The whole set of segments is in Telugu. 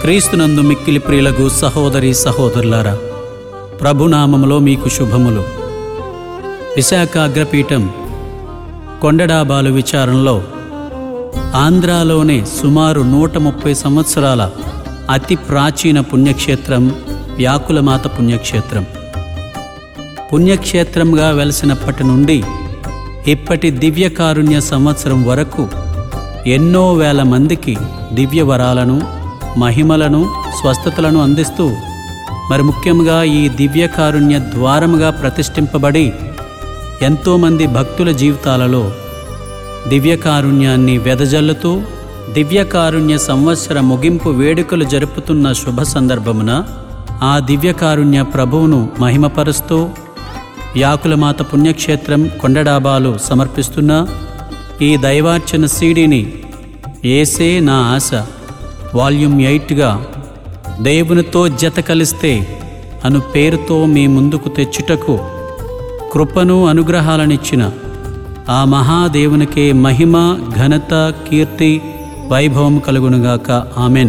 క్రీస్తునందు మిక్కిలి ప్రియులకు సహోదరి సహోదరులారా ప్రభునామములో మీకు శుభములు విశాఖ అగ్రపీఠం కొండడాబాలు విచారణలో ఆంధ్రాలోనే సుమారు నూట ముప్పై సంవత్సరాల అతి ప్రాచీన పుణ్యక్షేత్రం వ్యాకులమాత పుణ్యక్షేత్రం పుణ్యక్షేత్రంగా వెలసినప్పటి నుండి ఇప్పటి దివ్యకారుణ్య సంవత్సరం వరకు ఎన్నో వేల మందికి దివ్య వరాలను మహిమలను స్వస్థతలను అందిస్తూ మరి ముఖ్యంగా ఈ దివ్యకారుణ్య ద్వారముగా ప్రతిష్ఠింపబడి ఎంతోమంది భక్తుల జీవితాలలో దివ్యకారుణ్యాన్ని వెదజల్లుతూ దివ్యకారుణ్య సంవత్సర ముగింపు వేడుకలు జరుపుతున్న శుభ సందర్భమున ఆ దివ్యకారుణ్య ప్రభువును మహిమపరుస్తూ వ్యాకులమాత పుణ్యక్షేత్రం కొండడాబాలు సమర్పిస్తున్న ఈ దైవార్చన సీడీని ఏసే నా ఆశ వాల్యూమ్ ఎయిట్గా దేవునితో జత కలిస్తే అను పేరుతో మీ ముందుకు తెచ్చుటకు కృపను అనుగ్రహాలనిచ్చిన ఆ మహాదేవునికే మహిమ ఘనత కీర్తి వైభవం కలుగునుగాక ఆమెన్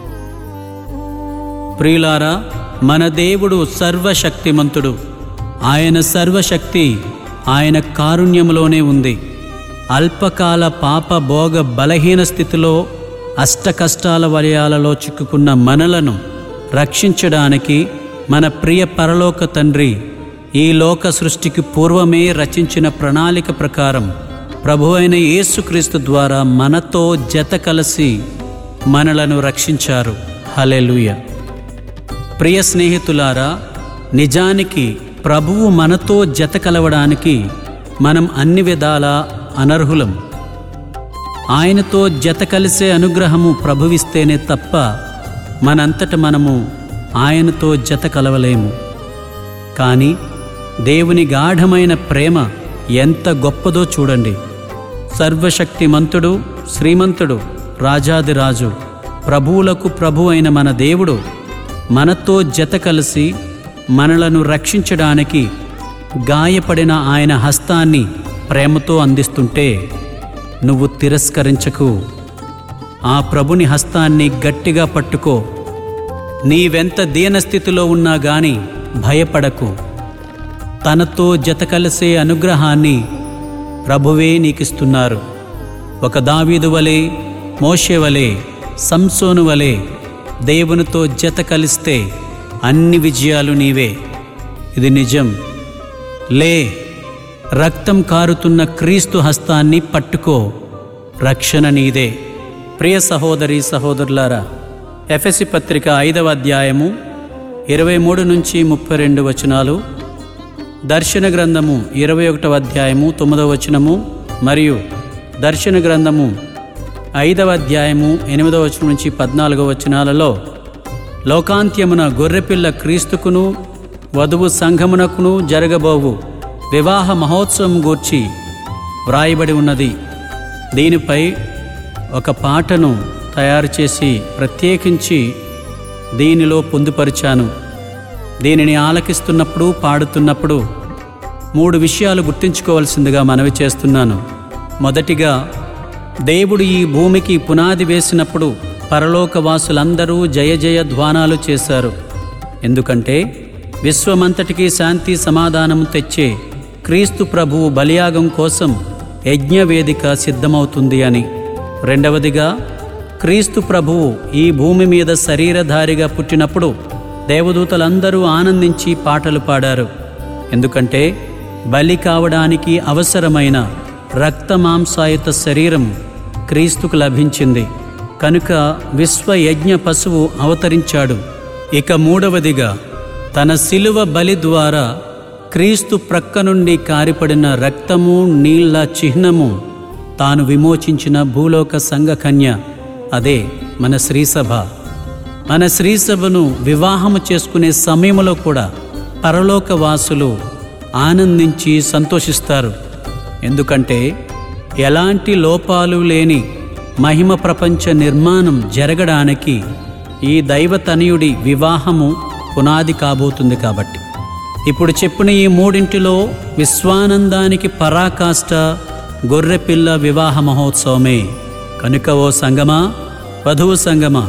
ప్రియులారా మన దేవుడు సర్వశక్తిమంతుడు ఆయన సర్వశక్తి ఆయన కారుణ్యములోనే ఉంది అల్పకాల పాప భోగ బలహీన స్థితిలో అష్ట కష్టాల వలయాలలో చిక్కుకున్న మనలను రక్షించడానికి మన ప్రియ పరలోక తండ్రి ఈ లోక సృష్టికి పూర్వమే రచించిన ప్రణాళిక ప్రకారం ప్రభు అయిన యేసుక్రీస్తు ద్వారా మనతో జత కలిసి మనలను రక్షించారు హలెలుయ ప్రియ స్నేహితులారా నిజానికి ప్రభువు మనతో జత కలవడానికి మనం అన్ని విధాల అనర్హులం ఆయనతో జత కలిసే అనుగ్రహము ప్రభువిస్తేనే తప్ప మనంతట మనము ఆయనతో జత కలవలేము కానీ దేవుని గాఢమైన ప్రేమ ఎంత గొప్పదో చూడండి సర్వశక్తిమంతుడు శ్రీమంతుడు రాజాదిరాజు ప్రభువులకు ప్రభు అయిన మన దేవుడు మనతో జత కలిసి మనలను రక్షించడానికి గాయపడిన ఆయన హస్తాన్ని ప్రేమతో అందిస్తుంటే నువ్వు తిరస్కరించకు ఆ ప్రభుని హస్తాన్ని గట్టిగా పట్టుకో నీవెంత దీనస్థితిలో ఉన్నా గాని భయపడకు తనతో జత కలిసే అనుగ్రహాన్ని ప్రభువే నీకిస్తున్నారు ఒక దావీదు వలె మోషే వలె సంసోను వలె దేవునితో జత కలిస్తే అన్ని విజయాలు నీవే ఇది నిజం లే రక్తం కారుతున్న క్రీస్తు హస్తాన్ని పట్టుకో రక్షణ నీదే ప్రియ సహోదరి సహోదరులారా ఎఫెసి పత్రిక ఐదవ అధ్యాయము ఇరవై మూడు నుంచి ముప్పై రెండు వచనాలు దర్శన గ్రంథము ఇరవై ఒకటవ అధ్యాయము తొమ్మిదవ వచనము మరియు దర్శన గ్రంథము ఐదవ అధ్యాయము ఎనిమిదవ వచనం నుంచి పద్నాలుగవ వచనాలలో లోకాంత్యమున గొర్రెపిల్ల క్రీస్తుకును వధువు సంఘమునకును జరగబోవు వివాహ మహోత్సవం గూర్చి వ్రాయబడి ఉన్నది దీనిపై ఒక పాటను తయారు చేసి ప్రత్యేకించి దీనిలో పొందుపరిచాను దీనిని ఆలకిస్తున్నప్పుడు పాడుతున్నప్పుడు మూడు విషయాలు గుర్తుంచుకోవాల్సిందిగా మనవి చేస్తున్నాను మొదటిగా దేవుడు ఈ భూమికి పునాది వేసినప్పుడు పరలోకవాసులందరూ జయ జయ ధ్వానాలు చేశారు ఎందుకంటే విశ్వమంతటికి శాంతి సమాధానం తెచ్చే క్రీస్తు ప్రభువు బలియాగం కోసం యజ్ఞవేదిక సిద్ధమవుతుంది అని రెండవదిగా క్రీస్తు ప్రభువు ఈ భూమి మీద శరీరధారిగా పుట్టినప్పుడు దేవదూతలందరూ ఆనందించి పాటలు పాడారు ఎందుకంటే బలి కావడానికి అవసరమైన రక్తమాంసాయుత శరీరం క్రీస్తుకు లభించింది కనుక విశ్వయజ్ఞ పశువు అవతరించాడు ఇక మూడవదిగా తన శిలువ బలి ద్వారా క్రీస్తు ప్రక్క నుండి కారిపడిన రక్తము నీళ్ల చిహ్నము తాను విమోచించిన భూలోక సంఘకన్య అదే మన శ్రీసభ మన శ్రీసభను వివాహము చేసుకునే సమయంలో కూడా పరలోక వాసులు ఆనందించి సంతోషిస్తారు ఎందుకంటే ఎలాంటి లోపాలు లేని మహిమ ప్రపంచ నిర్మాణం జరగడానికి ఈ దైవతనయుడి వివాహము పునాది కాబోతుంది కాబట్టి ఇప్పుడు చెప్పిన ఈ మూడింటిలో విశ్వానందానికి పరాకాష్ట గొర్రెపిల్ల వివాహ మహోత్సవమే కనుక ఓ సంగమా వధువు సంగమా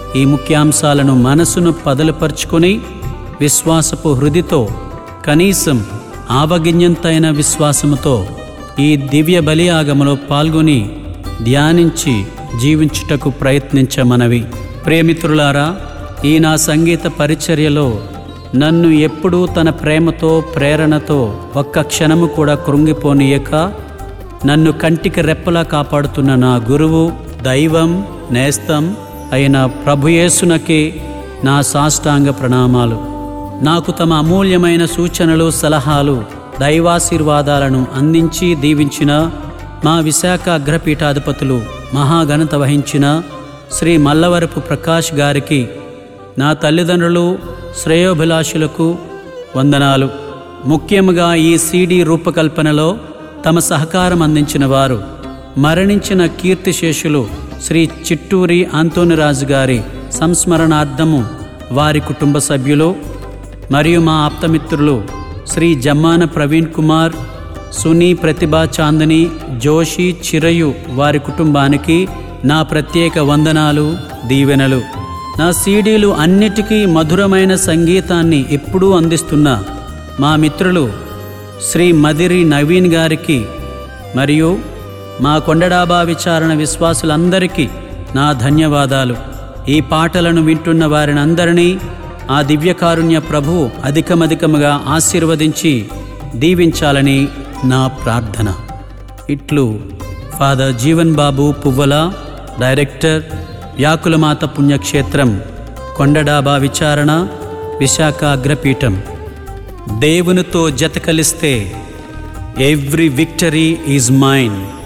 ఈ ముఖ్యాంశాలను మనసును పదలుపరుచుకొని విశ్వాసపు హృదితో కనీసం ఆవగిన్యంతైన విశ్వాసముతో ఈ దివ్య బలియాగములో పాల్గొని ధ్యానించి జీవించుటకు ప్రయత్నించమనవి ప్రేమిత్రులారా ఈ నా సంగీత పరిచర్యలో నన్ను ఎప్పుడూ తన ప్రేమతో ప్రేరణతో ఒక్క క్షణము కూడా కృంగిపోనీయక నన్ను కంటికి రెప్పలా కాపాడుతున్న నా గురువు దైవం నేస్తం అయిన ప్రభుయేసునకే నా సాష్టాంగ ప్రణామాలు నాకు తమ అమూల్యమైన సూచనలు సలహాలు దైవాశీర్వాదాలను అందించి దీవించిన మా విశాఖ అగ్రపీఠాధిపతులు మహాఘనత వహించిన శ్రీ మల్లవరపు ప్రకాష్ గారికి నా తల్లిదండ్రులు శ్రేయోభిలాషులకు వందనాలు ముఖ్యంగా ఈ సీడీ రూపకల్పనలో తమ సహకారం అందించిన వారు మరణించిన కీర్తిశేషులు శ్రీ చిట్టూరి ఆంతోనిరాజు గారి సంస్మరణార్థము వారి కుటుంబ సభ్యులు మరియు మా ఆప్తమిత్రులు శ్రీ జమ్మాన ప్రవీణ్ కుమార్ సునీ ప్రతిభా చాందని జోషి చిరయు వారి కుటుంబానికి నా ప్రత్యేక వందనాలు దీవెనలు నా సీడీలు అన్నిటికీ మధురమైన సంగీతాన్ని ఎప్పుడూ అందిస్తున్న మా మిత్రులు శ్రీ మదిరి నవీన్ గారికి మరియు మా కొండడాబా విచారణ విశ్వాసులందరికీ నా ధన్యవాదాలు ఈ పాటలను వింటున్న వారిని అందరినీ ఆ దివ్యకారుణ్య ప్రభువు అధికమధికముగా ఆశీర్వదించి దీవించాలని నా ప్రార్థన ఇట్లు ఫాదర్ జీవన్ బాబు పువ్వల డైరెక్టర్ వ్యాకులమాత పుణ్యక్షేత్రం కొండడాబా విచారణ విశాఖ అగ్రపీఠం దేవునితో జత కలిస్తే ఎవ్రీ విక్టరీ ఈజ్ మైండ్